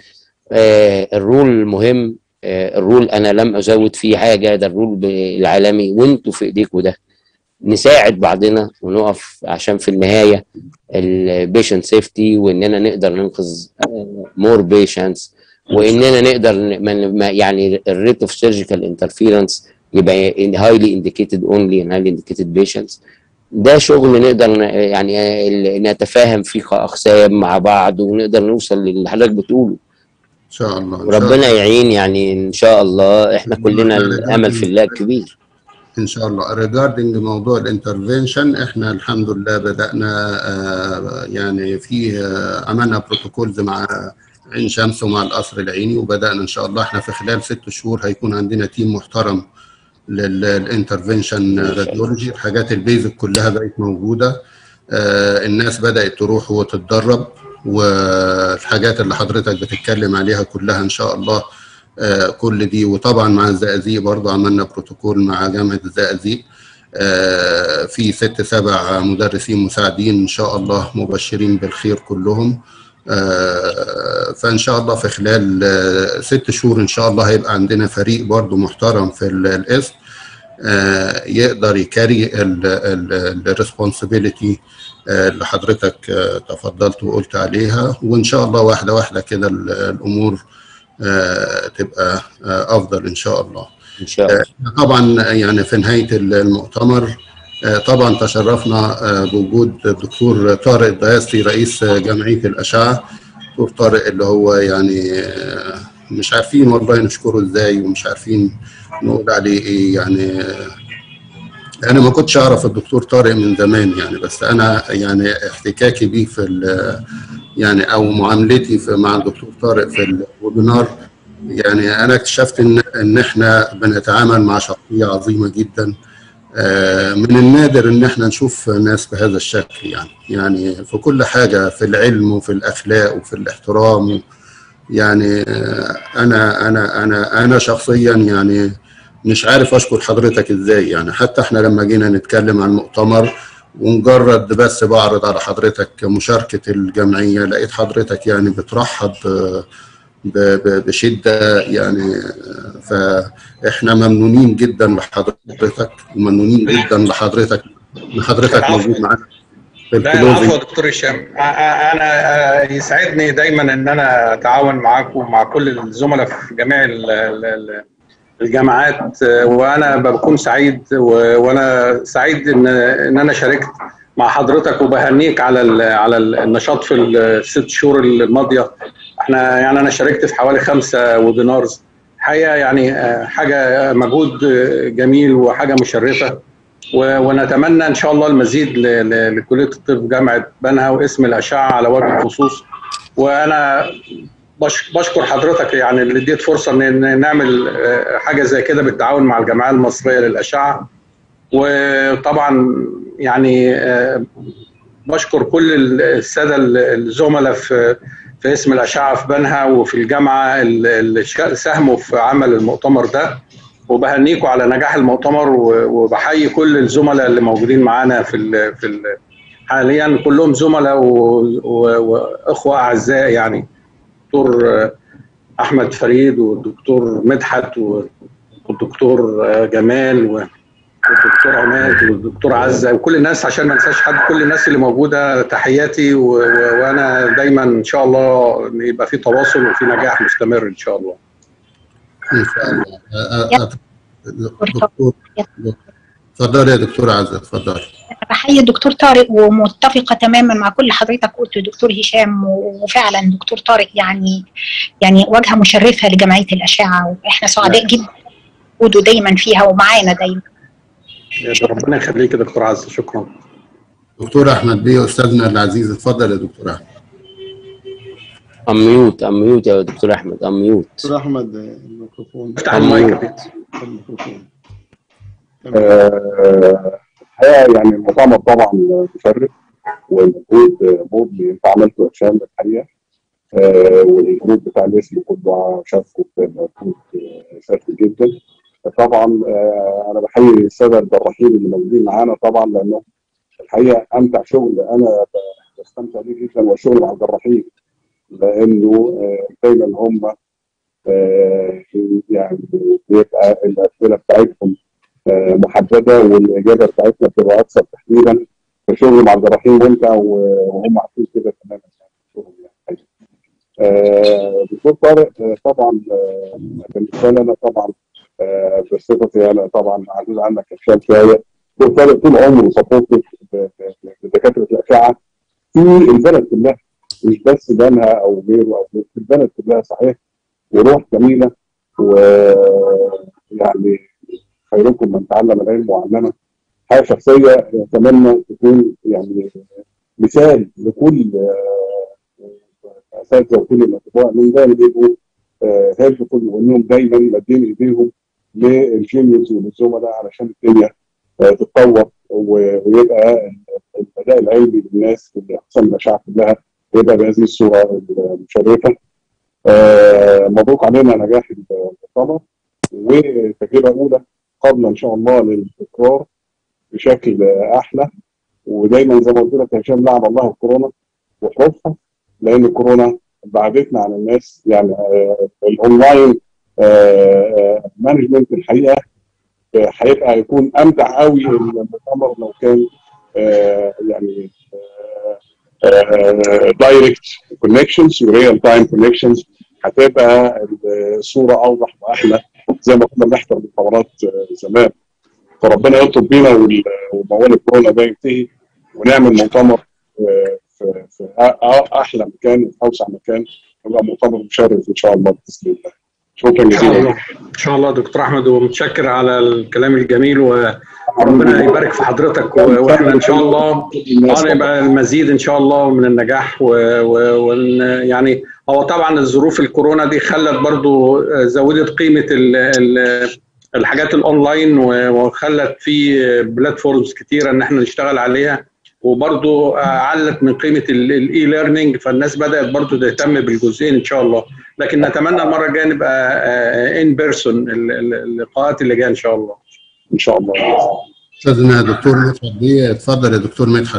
الرول مهم آه الرول انا لم ازود فيه حاجه ده الرول العالمي وانتوا في ايديكم ده نساعد بعضنا ونقف عشان في النهايه البيشنت سيفتي واننا نقدر ننقذ مور بيشنتس واننا نقدر يعني الريت اوف سيرجيكال انترفيرنس يبقى هايلي انديكيتد اونلي ان هايلي انديكيتد بيشنتس ده شغل نقدر يعني نتفاهم فيه كاقسام مع بعض ونقدر نوصل للي حضرتك بتقوله ان شاء الله وربنا يعين يعني ان شاء الله احنا كلنا الامل في الله كبير ان شاء الله ريجاردنج موضوع الانترفنشن احنا الحمد لله بدانا آه يعني في آه عملنا بروتوكولز مع عين شمس ومع القصر العيني وبدانا ان شاء الله احنا في خلال ست شهور هيكون عندنا تيم محترم للانترفنشن راديولوجي الحاجات البيزك كلها بقت موجوده آه الناس بدات تروح وتتدرب والحاجات اللي حضرتك بتتكلم عليها كلها ان شاء الله آه كل دي وطبعا مع الزقازيق برضه عملنا بروتوكول مع جامعه الزقازيق آه في ست سبع مدرسين مساعدين ان شاء الله مبشرين بالخير كلهم آه فان شاء الله في خلال ست شهور ان شاء الله هيبقى عندنا فريق برضه محترم في الاسم يقدر يكاري الريسبونسبيلتي اللي حضرتك تفضلت وقلت عليها وان شاء الله واحده واحده كده الامور تبقى افضل ان شاء الله ان شاء الله طبعا يعني في نهايه المؤتمر طبعا تشرفنا بوجود الدكتور طارق الدياستي رئيس جمعيه الاشعه دكتور طارق اللي هو يعني مش عارفين والله نشكره ازاي ومش عارفين نقول عليه ايه يعني انا ما كنتش اعرف الدكتور طارق من زمان يعني بس انا يعني احتكاكي بيه في يعني او معاملتي في مع الدكتور طارق في الويبينار يعني انا اكتشفت ان ان احنا بنتعامل مع شخصيه عظيمه جدا من النادر ان احنا نشوف ناس بهذا الشكل يعني يعني في كل حاجه في العلم وفي الاخلاق وفي الاحترام يعني انا انا انا انا شخصيا يعني مش عارف اشكر حضرتك ازاي يعني حتى احنا لما جينا نتكلم عن المؤتمر ومجرد بس بعرض على حضرتك مشاركه الجمعيه لقيت حضرتك يعني بترحب بشده يعني فاحنا ممنونين جدا لحضرتك وممنونين جدا لحضرتك ان حضرتك موجود معانا في العفو يا دكتور هشام انا يسعدني دايما ان انا اتعاون معاكم ومع كل الزملاء في جميع الجامعات وانا بكون سعيد وانا سعيد ان ان انا شاركت مع حضرتك وبهنيك على على النشاط في الست شهور الماضيه احنا يعني انا شاركت في حوالي خمسه ويبينارز حقيقه يعني حاجه مجهود جميل وحاجه مشرفه ونتمنى ان شاء الله المزيد لكليه الطب جامعه بنها واسم الاشعه على وجه الخصوص وانا بشكر حضرتك يعني اللي اديت فرصه ان نعمل حاجه زي كده بالتعاون مع الجمعيه المصريه للاشعه وطبعا يعني بشكر كل الساده الزملاء في في اسم الاشعه في بنها وفي الجامعه اللي ساهموا في عمل المؤتمر ده وبهنيكم على نجاح المؤتمر وبحيي كل الزملاء اللي موجودين معانا في ال في ال حاليا كلهم زملاء واخوه اعزاء يعني الدكتور احمد فريد والدكتور مدحت والدكتور جمال والدكتور عماد والدكتور عزه وكل الناس عشان ما انساش حد كل الناس اللي موجوده تحياتي و... وانا دايما ان شاء الله يبقى في تواصل وفي نجاح مستمر ان شاء الله. ان شاء الله. دكتور اتفضلي يا دكتور عزه اتفضلي. بحيي الدكتور طارق ومتفقه تماما مع كل حضرتك قلته دكتور هشام وفعلا دكتور طارق يعني يعني واجهه مشرفه لجمعيه الاشعه واحنا سعداء جدا وجوده دايما فيها ومعانا دايما. ربنا يخليك يا دكتور عزه شكرا. دكتور احمد بيه استاذنا العزيز اتفضل يا دكتور احمد. اميوت اميوت يا دكتور احمد اميوت دكتور احمد الميكروفون افتح المايك الميكروفون الحقيقه يعني المؤتمر طبعا مشرف والمجهود مبني انت عملته هشام الحقيقه والجروب بتاع الاسم كله شافكم في مجهود شاطر جدا طبعا انا بحيي الساده الجراحين اللي موجودين معانا طبعا لانه الحقيقه امتع شغل انا بستمتع بيه جدا هو الشغل مع الجراحين لانه دايما هم يعني بيبقى الاسئله بتاعتهم محدده والاجابه بتاعتنا بتبقى اكثر تحديدا فالشغل مع الجراحين ممتع وهم عارفين كده تماما يعني دكتور طارق طبعا بالنسبه لنا طبعا بصفتي انا طبعا عزيز عنك هشام شويه دكتور طارق طول عمره سبورتد بدكاتره الاشعه في البلد كلها مش بس بنها او غيره او في البلد كلها صحيح وروح جميله ويعني خيركم من تعلم العلم وعلمه حاجه شخصيه اتمنى تكون يعني مثال لكل اساتذه وكل الاطباء من دايما يبقوا هيلفول وانهم دايما مادين ايديهم للجينيوز وللزملاء علشان الدنيا تتطور ويبقى الاداء العلمي للناس في اقسام الاشعه كلها يبقى بهذه الصوره المشرفه. مبروك علينا نجاح المؤتمر وتجربه اولى قبل ان شاء الله للتكرار بشكل احلى ودايما زي ما قلت لك يا هشام لعن الله الكورونا وحروفها لان الكورونا بعدتنا عن الناس يعني الاونلاين مانجمنت الحقيقه هيبقى هيكون امتع قوي المؤتمر لو كان يعني دايركت كونكشنز وريال تايم كونكشنز هتبقى الصوره اوضح واحلى زي ما كنا بنحضر مؤتمرات زمان فربنا يطلب بينا وال- وموال الكورونا ده ينتهي ونعمل مؤتمر آه، في في أ- احلى مكان وفي اوسع مكان يبقى مؤتمر مشرف ان شاء الله باذن الله شكرا ان شاء جزيلا الله ان شاء الله دكتور احمد ومتشكر على الكلام الجميل وربنا يبارك في حضرتك و- واحنا ان شاء الله اه يبقى المزيد ان شاء الله من النجاح و... و... ون... يعني هو طبعا الظروف الكورونا دي خلت برضو آه، زودت قيمه ال... ال... الحاجات الاونلاين و- وخلت في بلاتفورمز كتيره ان احنا نشتغل عليها وبرضو آه، علت من قيمه الاي ليرنينج فالناس بدات برضو تهتم بالجزئين ان شاء الله لكن نتمنى المره الجايه نبقى ان بيرسون اللقاءات اللي جايه ان شاء الله ان شاء الله استاذنا دكتور مدحت بيه اتفضل يا دكتور مدحت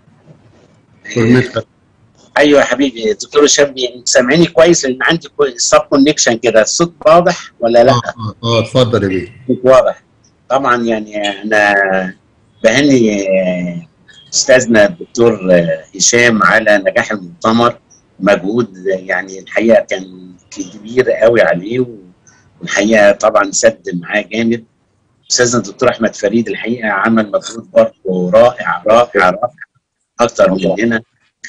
دكتور مدحت ايوه يا حبيبي دكتور هشام انت سامعيني كويس لان عندي سب كونكشن كده الصوت واضح ولا لا؟ اه اه اه اتفضل يا بيه الصوت واضح طبعا يعني انا بهني آه، استاذنا الدكتور آه، هشام على نجاح المؤتمر مجهود آه، يعني الحقيقه كان كبير قوي عليه والحقيقه طبعا سد معاه جامد استاذنا الدكتور احمد فريد الحقيقه عمل مجهود برضه رائع رائع رائع اكتر مننا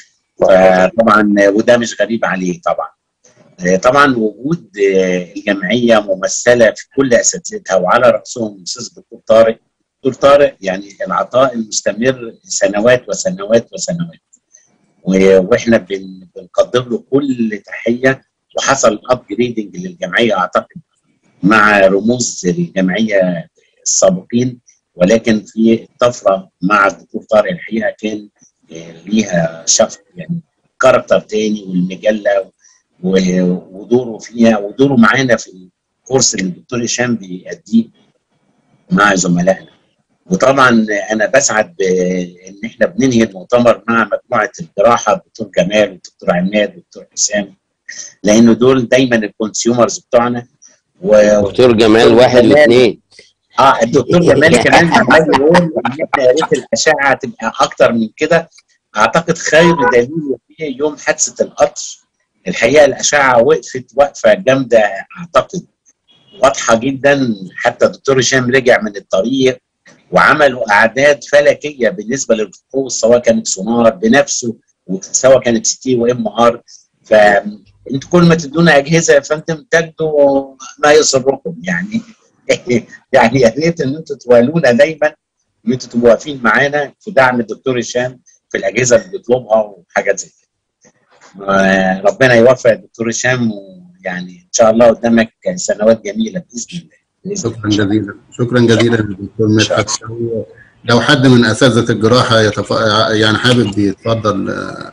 فطبعا وده مش غريب عليه طبعا آه، طبعا وجود آه، الجمعيه ممثله في كل اساتذتها وعلى راسهم الاستاذ الدكتور طارق دكتور طارق يعني العطاء المستمر سنوات وسنوات وسنوات و- واحنا بن- بنقدم له كل تحيه وحصل ابجريدنج للجمعيه اعتقد مع رموز الجمعيه السابقين ولكن في طفره مع الدكتور طارق الحقيقه كان آه، ليها شخص يعني كاركتر تاني والمجله و- ودوره فيها ودوره معانا في الكورس اللي الدكتور هشام بيأديه مع زملائنا وطبعا انا بسعد بان احنا بننهي المؤتمر مع مجموعه الجراحه الدكتور جمال والدكتور عماد والدكتور حسام لانه دول دايما الكونسيومرز بتوعنا و... دكتور جمال واحد لاثنين اه الدكتور جمال كمان عمال يقول ان احنا يا ريت الاشعه تبقى اكتر من كده اعتقد خير دليل فيه يوم حادثه القطر الحقيقه الاشعه وقفت وقفه جامده اعتقد واضحه جدا حتى الدكتور هشام رجع من الطريق وعملوا اعداد فلكيه بالنسبه للفحوص سواء كانت سونار بنفسه وسواء كانت سي تي وام ار فانتوا كل ما تدونا اجهزه يا فندم تجدوا ما يسركم يعني يعني يا ريت ان انتوا توالونا دايما ان انتوا تبقوا واقفين معانا في دعم الدكتور هشام في الاجهزه اللي بيطلبها وحاجات زي كده. آه، ربنا يوفق الدكتور هشام ويعني ان شاء الله قدامك سنوات جميله باذن الله بإذن شكرا جزيلا شكرا جزيلا للدكتور مدحت لو- لو حد من اساتذه الجراحه يتف... يعني حابب يتفضل آه،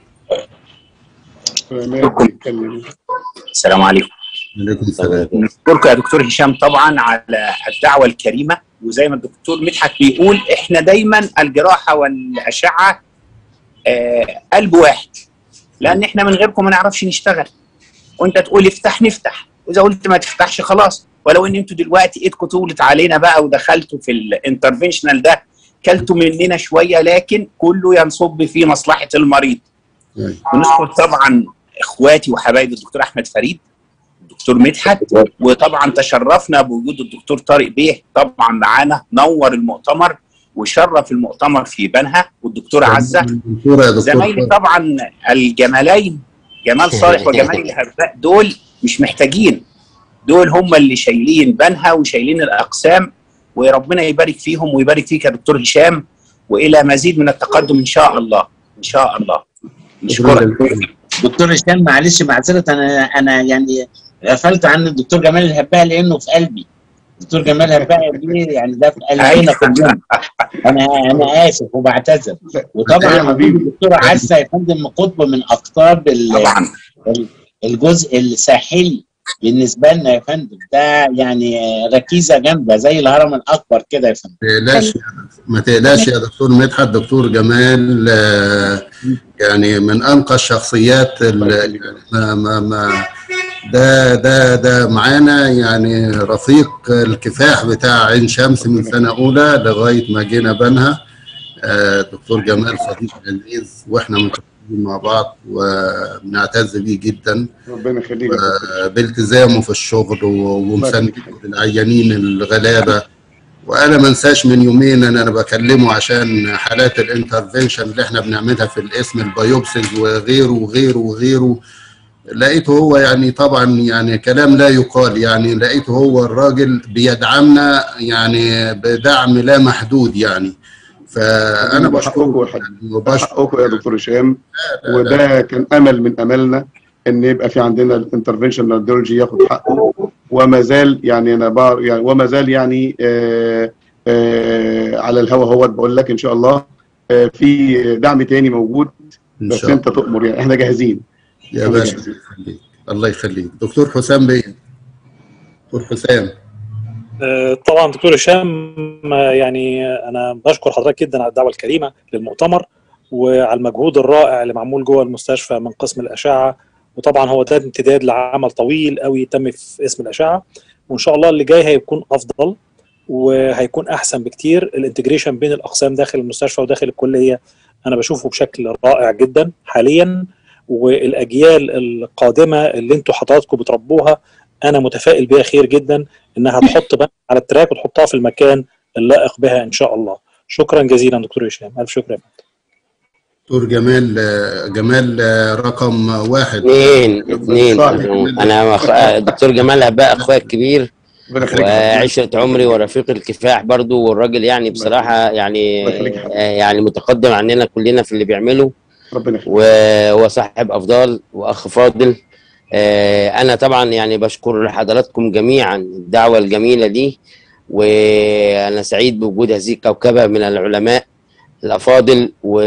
يتكلم السلام عليكم عليكم السلام نشكركم يا دكتور هشام طبعا على الدعوه الكريمه وزي ما الدكتور مدحت بيقول احنا دايما الجراحه والاشعه آه قلب واحد لان احنا من غيركم ما نعرفش نشتغل وانت تقول افتح نفتح واذا قلت ما تفتحش خلاص ولو ان انتوا دلوقتي ايدكم طولت علينا بقى ودخلتوا في الانترفنشنال ده كلتوا مننا شويه لكن كله ينصب في مصلحه المريض أيوة. ونشكر طبعا اخواتي وحبايبي الدكتور احمد فريد الدكتور مدحت وطبعا تشرفنا بوجود الدكتور طارق بيه طبعا معانا نور المؤتمر وشرف المؤتمر في بنها والدكتوره عزه دكتورة يا دكتور زمايلي طبعا الجمالين جمال صالح وجمال الهباء دول مش محتاجين دول هم اللي شايلين بنها وشايلين الاقسام وربنا يبارك فيهم ويبارك فيك يا دكتور هشام والى مزيد من التقدم ان شاء الله ان شاء الله نشكرك دكتور هشام معلش معذره انا انا يعني غفلت عن الدكتور جمال الهباء لانه في قلبي دكتور جمال الهباء دي يعني ده في قلبنا كلنا انا انا اسف وبعتذر وطبعا حبيبي. الدكتوره عزه يا فندم قطب من اقطاب ال- طبعا ال- الجزء الساحلي بالنسبه لنا يا فندم ده يعني ركيزه جامده زي الهرم الاكبر كده يا فندم ما تقلقش ما تقلقش يا دكتور مدحت دكتور جمال آه، يعني من انقى الشخصيات ال- ما ما ما ده ده ده معانا يعني رفيق الكفاح بتاع عين شمس من سنه اولى لغايه ما جينا بنها آه، دكتور جمال صديق عزيز واحنا متفقين مع بعض وبنعتز بيه جدا ربنا يخليك يا دكتور. بالتزامه في الشغل و- ومساندته للعيانين الغلابه وانا ما انساش من يومين ان انا بكلمه عشان حالات الانترفنشن اللي احنا بنعملها في الاسم البيوبسيز وغيره وغيره وغيره لقيته هو يعني طبعا يعني كلام لا يقال يعني لقيته هو الراجل بيدعمنا يعني بدعم لا محدود يعني فانا بشكره بشكركم يا دكتور هشام وده كان امل من املنا ان يبقى في عندنا الانترفنشن راديولوجي ياخد حقه وما زال يعني انا بار يعني وما زال يعني آآ آآ على الهوا هو بقول لك ان شاء الله في دعم تاني موجود بس شاء انت تؤمر يعني احنا جاهزين يا باشا الله يخليك دكتور حسام بيه دكتور حسام طبعا دكتور هشام يعني انا بشكر حضرتك جدا على الدعوه الكريمه للمؤتمر وعلى المجهود الرائع اللي معمول جوه المستشفى من قسم الاشعه وطبعا هو ده امتداد لعمل طويل قوي تم في اسم الاشعه وان شاء الله اللي جاي هيكون افضل وهيكون احسن بكتير الانتجريشن بين الاقسام داخل المستشفى وداخل الكليه انا بشوفه بشكل رائع جدا حاليا والاجيال القادمه اللي انتوا حضراتكم بتربوها انا متفائل بيها خير جدا انها تحط بقى على التراك وتحطها في المكان اللائق بها ان شاء الله شكرا جزيلا دكتور هشام الف شكر يا فندم دكتور جمال جمال رقم واحد اثنين اثنين انا دكتور جمال بقى اخويا الكبير وعشرة عمري ورفيق الكفاح برضو والراجل يعني بصراحة يعني يعني متقدم عننا كلنا في اللي بيعمله ربنا وهو صاحب أفضال وأخ فاضل أنا طبعا يعني بشكر حضراتكم جميعا الدعوة الجميلة دي وأنا سعيد بوجود هذه الكوكبة من العلماء الأفاضل و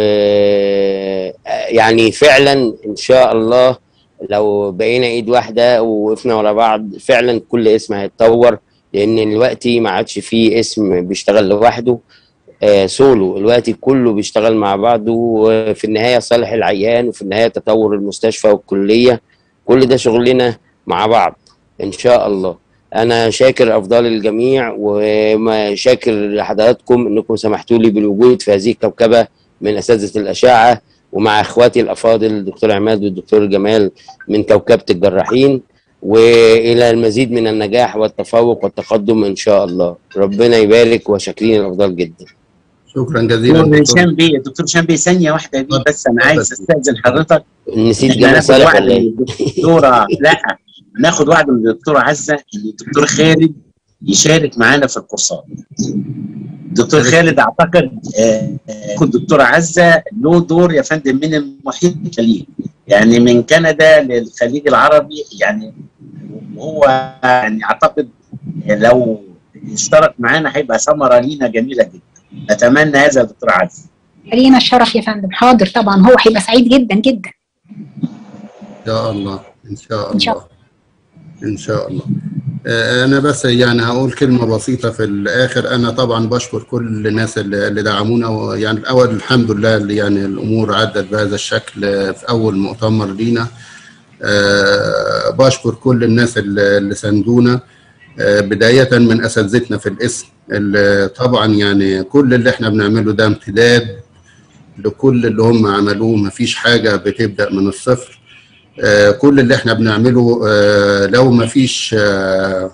يعني فعلا إن شاء الله لو بقينا ايد واحده ووقفنا ورا بعض فعلا كل اسم هيتطور لان دلوقتي ما عادش فيه اسم بيشتغل لوحده آه سولو دلوقتي كله بيشتغل مع بعضه وفي النهايه صالح العيان وفي النهايه تطور المستشفى والكليه كل ده شغلنا مع بعض ان شاء الله انا شاكر افضال الجميع وشاكر لحضراتكم انكم سمحتوا لي بالوجود في هذه الكوكبه من اساتذه الاشعه ومع اخواتي الافاضل الدكتور عماد والدكتور جمال من كوكبه الجراحين والى المزيد من النجاح والتفوق والتقدم ان شاء الله ربنا يبارك وشاكرين الافضل جدا شكرا جزيلا دكتور هشام بيه دكتور هشام بيه ثانيه واحده دي بس انا عايز استاذن حضرتك نسيت إحنا جمال ناخد صالح وعد ولا من ايه؟ الدكتوره لا ناخد وعد من الدكتوره عزه ان الدكتور خالد يشارك معانا في الكورسات الدكتور خالد اعتقد آه، آه، الدكتوره عزه له دور يا فندم من المحيط الخليج يعني من كندا للخليج العربي يعني وهو يعني اعتقد لو اشترك معانا هيبقى ثمره لينا جميله جدا نتمنى هذا يا دكتور عزه لينا الشرف يا فندم حاضر طبعا هو هيبقى سعيد جدا جدا ان شاء الله ان شاء إن شاء الله ان شاء الله آه، انا بس يعني هقول كلمه بسيطه في الاخر انا طبعا بشكر كل الناس اللي اللي دعمونا ويعني الاول الحمد لله اللي يعني الامور عدت بهذا الشكل آه، في اول مؤتمر لينا آه، بشكر كل الناس اللي اللي ساندونا آه، بدايه من اساتذتنا في الاسم اللي طبعا يعني كل اللي احنا بنعمله ده امتداد لكل اللي هم عملوه مفيش حاجه بتبدا من الصفر آه، كل اللي احنا بنعمله آه، لو ما فيش آه،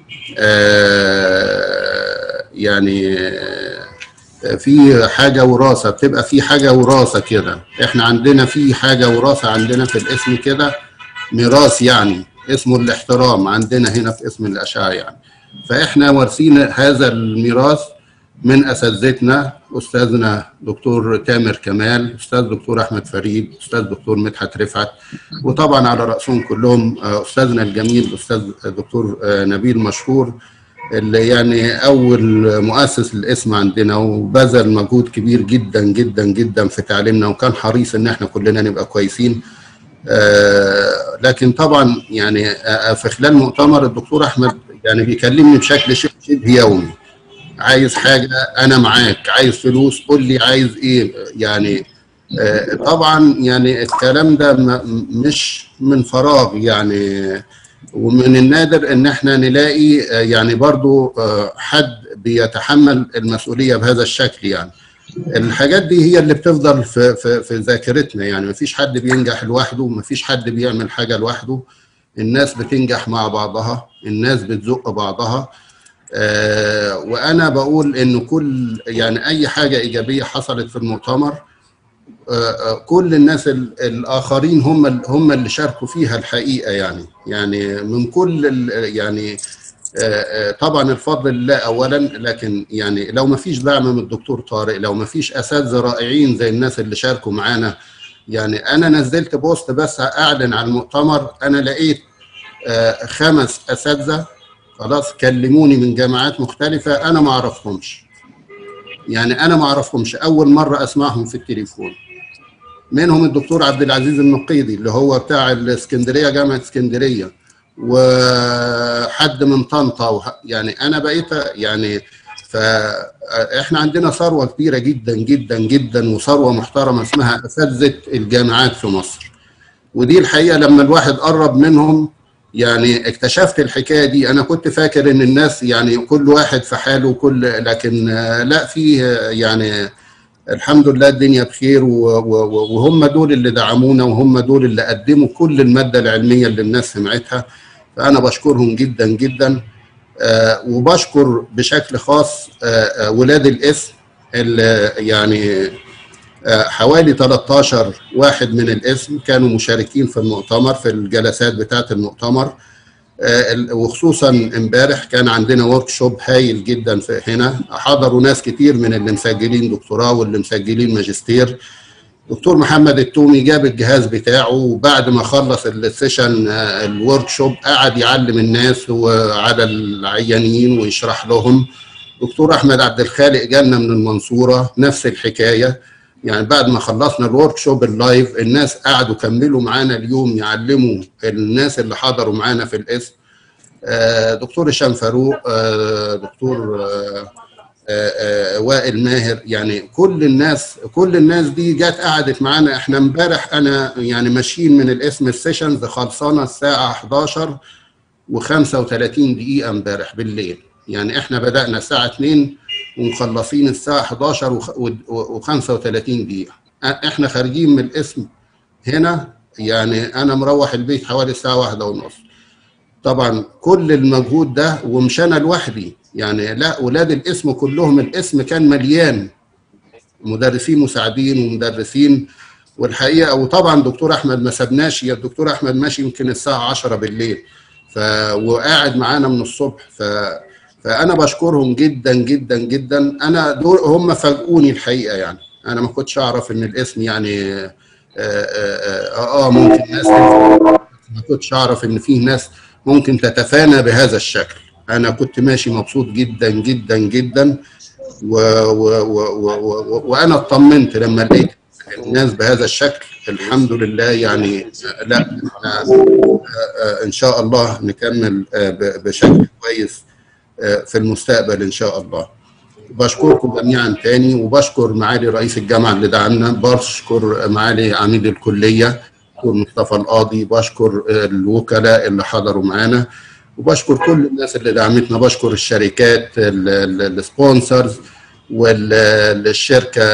آه، يعني آه، في حاجة وراثة بتبقى في حاجة وراثة كده احنا عندنا في حاجة وراثة عندنا في الاسم كده ميراث يعني اسمه الاحترام عندنا هنا في اسم الأشعة يعني فاحنا وارثين هذا الميراث من اساتذتنا استاذنا دكتور تامر كمال استاذ دكتور احمد فريد استاذ دكتور مدحت رفعت وطبعا على راسهم كلهم آه، استاذنا الجميل استاذ دكتور آه، نبيل مشهور اللي يعني اول مؤسس للاسم عندنا وبذل مجهود كبير جدا جدا جدا في تعليمنا وكان حريص ان احنا كلنا نبقى كويسين آه، لكن طبعا يعني آه، في خلال مؤتمر الدكتور احمد يعني بيكلمني بشكل شبه شبه يومي عايز حاجه انا معاك عايز فلوس قول لي عايز ايه يعني آه، طبعا يعني الكلام ده م- مش من فراغ يعني ومن النادر ان احنا نلاقي آه، يعني برضو آه، حد بيتحمل المسؤوليه بهذا الشكل يعني الحاجات دي هي اللي بتفضل في في في ذاكرتنا يعني مفيش حد بينجح لوحده مفيش حد بيعمل حاجه لوحده الناس بتنجح مع بعضها الناس بتزق بعضها آه، وانا بقول ان كل يعني اي حاجه ايجابيه حصلت في المؤتمر آه، آه، كل الناس ال- الاخرين هم ال- هم اللي شاركوا فيها الحقيقه يعني يعني من كل ال- يعني آه، آه، طبعا الفضل لله اولا لكن يعني لو ما فيش دعم من الدكتور طارق لو ما فيش اساتذه رائعين زي الناس اللي شاركوا معانا يعني انا نزلت بوست بس اعلن عن المؤتمر انا لقيت آه، خمس اساتذه خلاص كلموني من جامعات مختلفه انا ما اعرفهمش يعني انا ما اعرفهمش اول مره اسمعهم في التليفون منهم الدكتور عبد العزيز النقيضي اللي هو بتاع الاسكندريه جامعه اسكندريه وحد من طنطا وح- يعني انا بقيت يعني فاحنا عندنا ثروه كبيره جدا جدا جدا وثروه محترمه اسمها اساتذه الجامعات في مصر ودي الحقيقه لما الواحد قرب منهم يعني اكتشفت الحكايه دي انا كنت فاكر ان الناس يعني كل واحد في حاله كل لكن آه، لا في آه، يعني الحمد لله الدنيا بخير و- و- وهم دول اللي دعمونا وهم دول اللي قدموا كل الماده العلميه اللي الناس سمعتها فانا بشكرهم جدا جدا آه، وبشكر بشكل خاص آه، آه، ولاد الاسم اللي يعني آه، حوالي 13 واحد من الاسم كانوا مشاركين في المؤتمر في الجلسات بتاعه المؤتمر آه، ال- وخصوصا امبارح كان عندنا ورك شوب هايل جدا في هنا حضروا ناس كتير من اللي مسجلين دكتوراه واللي مسجلين ماجستير دكتور محمد التومي جاب الجهاز بتاعه وبعد ما خلص السيشن الورك شوب قعد يعلم الناس وعلى العيانين ويشرح لهم دكتور احمد عبد الخالق جالنا من المنصوره نفس الحكايه يعني بعد ما خلصنا الورك شوب اللايف الناس قعدوا كملوا معانا اليوم يعلموا الناس اللي حضروا معانا في الاسم آه، دكتور هشام فاروق آه، دكتور آه، آه، آه، وائل ماهر يعني كل الناس كل الناس دي جت قعدت معانا احنا امبارح انا يعني ماشيين من الاسم السيشنز خلصانه الساعه 11 و35 دقيقه امبارح بالليل يعني احنا بدانا الساعه 2 ومخلصين الساعه 11 و35 دقيقه أ- احنا خارجين من الاسم هنا يعني انا مروح البيت حوالي الساعه واحدة ونص طبعا كل المجهود ده ومش انا لوحدي يعني لا اولاد الاسم كلهم الاسم كان مليان مدرسين مساعدين ومدرسين والحقيقه وطبعا دكتور احمد ما سابناش يا الدكتور احمد ماشي يمكن الساعه 10 بالليل ف وقاعد معانا من الصبح ف فانا بشكرهم جدا جدا جدا انا دول هم فاجئوني الحقيقه يعني انا ما كنتش اعرف ان الاسم يعني اه, آه, آه, آه ممكن ناس ما كنتش اعرف ان في ناس ممكن تتفانى بهذا الشكل انا كنت ماشي مبسوط جدا جدا جدا و و و و و وانا اطمنت لما لقيت الناس بهذا الشكل الحمد لله يعني لا احنا ان شاء الله نكمل بشكل كويس في المستقبل ان شاء الله بشكركم جميعا تاني وبشكر معالي رئيس الجامعه اللي دعمنا بشكر معالي عميد الكليه دكتور مصطفى القاضي بشكر الوكلاء اللي حضروا معانا وبشكر كل الناس اللي دعمتنا بشكر الشركات السبونسرز والشركه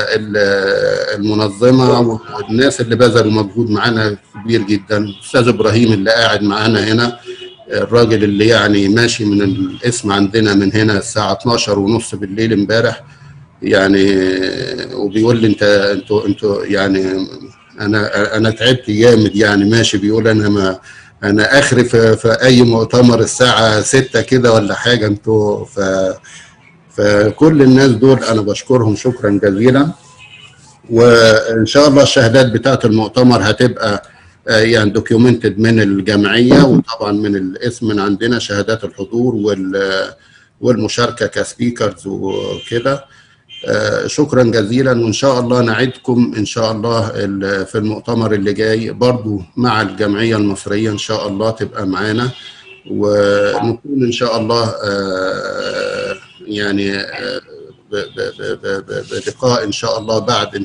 المنظمه والناس اللي بذلوا مجهود معانا كبير جدا استاذ ابراهيم اللي قاعد معانا هنا الراجل اللي يعني ماشي من الاسم عندنا من هنا الساعه 12 ونص بالليل امبارح يعني وبيقول لي انت انتوا انتوا يعني انا انا تعبت جامد يعني ماشي بيقول انا ما انا اخري في, في اي مؤتمر الساعه 6 كده ولا حاجه انتوا ف فكل الناس دول انا بشكرهم شكرا جزيلا وان شاء الله الشهادات بتاعه المؤتمر هتبقى يعني دوكيومنتد من الجمعيه وطبعا من الاسم من عندنا شهادات الحضور والمشاركه كسبيكرز وكده شكرا جزيلا وان شاء الله نعدكم ان شاء الله في المؤتمر اللي جاي برضو مع الجمعيه المصريه ان شاء الله تبقى معانا ونكون ان شاء الله يعني بلقاء ان شاء الله بعد